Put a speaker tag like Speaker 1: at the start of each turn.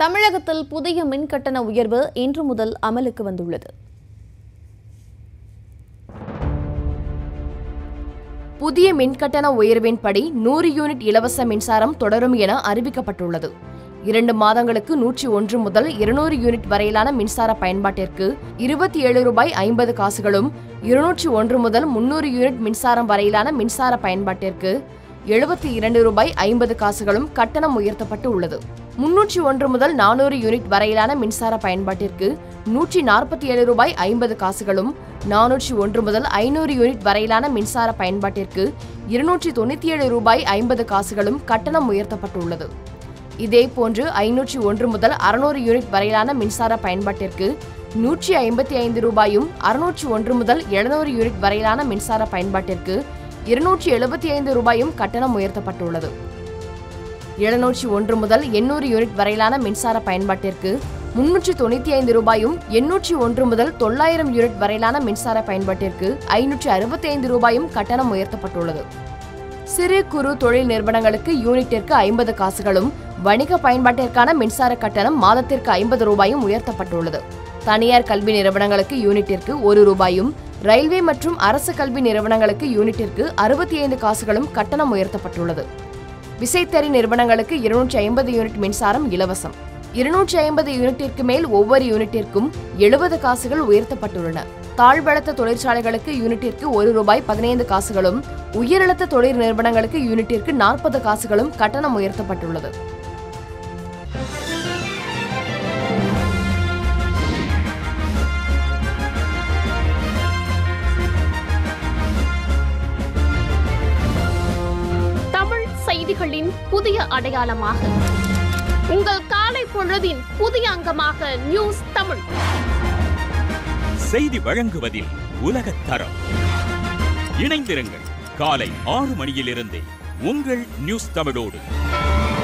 Speaker 1: தமிழகத்தில் புதிய மின்கட்டண உயர்வு இன்று முதல் அமலுக்கு வந்துள்ளது
Speaker 2: புதிய மின்கட்டண உயர்வின்படி நூறு யூனிட் இலவச மின்சாரம் தொடரும் என அறிவிக்கப்பட்டுள்ளது இரண்டு மாதங்களுக்கு நூற்றி ஒன்று முதல் இருநூறு யூனிட் வரையிலான மின்சார பயன்பாட்டிற்கு இருபத்தி ஏழு ரூபாய் ஐம்பது காசுகளும் இருநூற்றி ஒன்று முதல் முன்னூறு யூனிட் மின்சாரம் வரையிலான மின்சார பயன்பாட்டிற்கு எழுபத்தி இரண்டு ரூபாய் ஐம்பது காசுகளும் கட்டணம் உயர்த்தப்பட்டு உள்ளது முன்னூற்றி ஒன்று முதல் நானூறு யூனிட் வரையிலான மின்சார பயன்பாட்டிற்கு நூற்றி நாற்பத்தி ஏழு ரூபாய் ஐம்பது காசுகளும் நானூற்றி ஒன்று முதல் ஐநூறு யூனிட் வரையிலான மின்சார பயன்பாட்டிற்கு இருநூற்றி தொண்ணூற்றி ஏழு ரூபாய் ஐம்பது காசுகளும் கட்டணம் உயர்த்தப்பட்டுள்ளது இதேபோன்று ஐநூற்றி ஒன்று முதல் அறுநூறு யூனிட் வரையிலான மின்சார பயன்பாட்டிற்கு நூற்றி ஐம்பத்தி ஐந்து ரூபாயும் அறுநூற்றி ஒன்று முதல் எழுநூறு யூனிட் வரையிலான மின்சார பயன்பாட்டிற்கு இருநூற்றி எழுபத்தி ஐந்து ரூபாயும் கட்டணம் உயர்த்தப்பட்டுள்ளது எழுநூற்றி ஒன்று முதல் எண்ணூறு யூனிட் வரையிலான மின்சார பயன்பாட்டிற்கு முன்னூற்றி தொண்ணூற்றி ஐந்து ரூபாயும் எண்ணூற்றி ஒன்று முதல் தொள்ளாயிரம் யூனிட் வரையிலான மின்சார பயன்பாட்டிற்கு ஐநூற்றி அறுபத்தி ஐந்து ரூபாயும் கட்டணம் உயர்த்தப்பட்டுள்ளது சிறு குறு தொழில் நிறுவனங்களுக்கு யூனிட்டிற்கு ஐம்பது காசுகளும் வணிக பயன்பாட்டிற்கான மின்சார கட்டணம் மாதத்திற்கு ஐம்பது ரூபாயும் உயர்த்தப்பட்டுள்ளது தனியார் கல்வி நிறுவனங்களுக்கு யூனிட்டிற்கு ஒரு ரூபாயும் ரயில்வே மற்றும் அரசு கல்வி நிறுவனங்களுக்கு யூனிட்டிற்கு அறுபத்தி ஐந்து காசுகளும் கட்டணம் உயர்த்தப்பட்டுள்ளது விசைத்தறி நிறுவனங்களுக்கு இருநூற்றி ஐம்பது யூனிட் மின்சாரம் இலவசம் இருநூற்றி ஐம்பது யூனிட்டிற்கு மேல் ஒவ்வொரு யூனிட்டிற்கும் எழுபது காசுகள் உயர்த்தப்பட்டுள்ளன தாழ்வழுத்த தொழிற்சாலைகளுக்கு யூனிட்டிற்கு ஒரு ரூபாய் பதினைந்து காசுகளும் உயரழுத்த தொழில் நிறுவனங்களுக்கு யூனிட்டிற்கு நாற்பது காசுகளும் கட்டணம் உயர்த்தப்பட்டுள்ளது
Speaker 3: தமிழ் செய்திகளின் புதிய அடையாளமாக உங்கள் காலை பொழுதின் புதிய அங்கமாக நியூஸ் தமிழ்
Speaker 4: செய்தி வழங்குவதில் உலகத் தரம் இணைந்திருங்கள் காலை ஆறு மணியிலிருந்தே உங்கள் நியூஸ் தமிழோடு